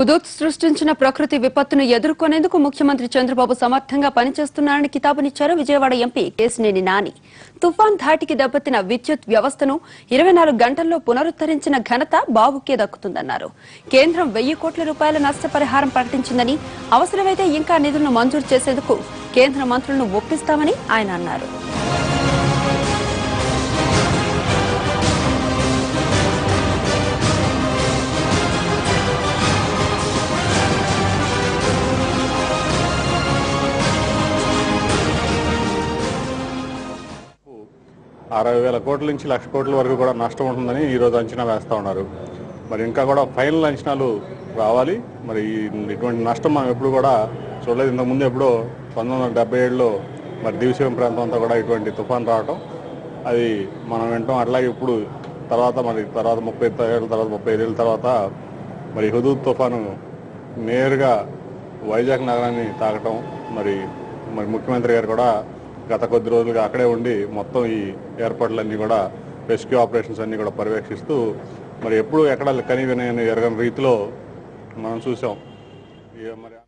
Hudhud సృష్టించిన ప్రకృతి విపత్తును ఎదుర్కొనేందుకు ముఖ్యమంత్రి చంద్రబాబు సమర్థంగా పనిచేస్తున్నారని కితాబునిచ్చారు విజయవాడ ఎంపీ కేసినేని నాని తుఫాన్ ధాటికి దెబ్బతిన విద్యుత్ వ్యవస్థను ఇరవై నాలుగు గంటల్లో పునరుద్ధరించిన ఘనత బాబుకే దక్కుతుందన్నారు కేంద్రం వెయ్యి కోట్ల రూపాయల నష్టపరిహారం ప్రకటించిందని అవసరమైతే ఇంకా నిధులను మంజూరు చేసేందుకు కేంద్ర మంత్రులను ఒప్పిస్తామని ఆయన అన్నారు అరవై వేల కోట్ల నుంచి లక్ష కోట్ల వరకు కూడా నష్టం ఉంటుందని ఈరోజు అంచనా వేస్తూ ఉన్నారు మరి ఇంకా కూడా ఫైనల్ అంచనాలు రావాలి మరి ఈ- ఇటువంటి నష్టం మనం ఎప్పుడు కూడా చూడలేదు ఇంతకుముందు ఎప్పుడో పంతొమ్మిది వందల డెబ్బై ఏడులో మరి దివిసీమ ప్రాంతం అంతా కూడా ఇటువంటి తుఫాన్ రావటం అది మనం వింటాం అట్లాగే ఇప్పుడు తర్వాత మరి తర్వాత ముప్పై ఏళ్ళ తర్వాత ముప్పై ఐదేళ్ళ తర్వాత మరి హుదూద్ తుఫాను నేరుగా వైజాగ్ నగరాన్ని తాకటం మరి మరి ముఖ్యమంత్రి గారు కూడా గత కొద్ది రోజులుగా అక్కడే ఉండి మొత్తం ఈ ఏర్పాట్లన్నీ కూడా రెస్క్యూ ఆపరేషన్స్ అన్నీ కూడా పర్యవేక్షిస్తూ మరి ఎప్పుడు ఎక్కడ కని వినయని ఎరగని రీతిలో మనం చూసాం ఇక మరి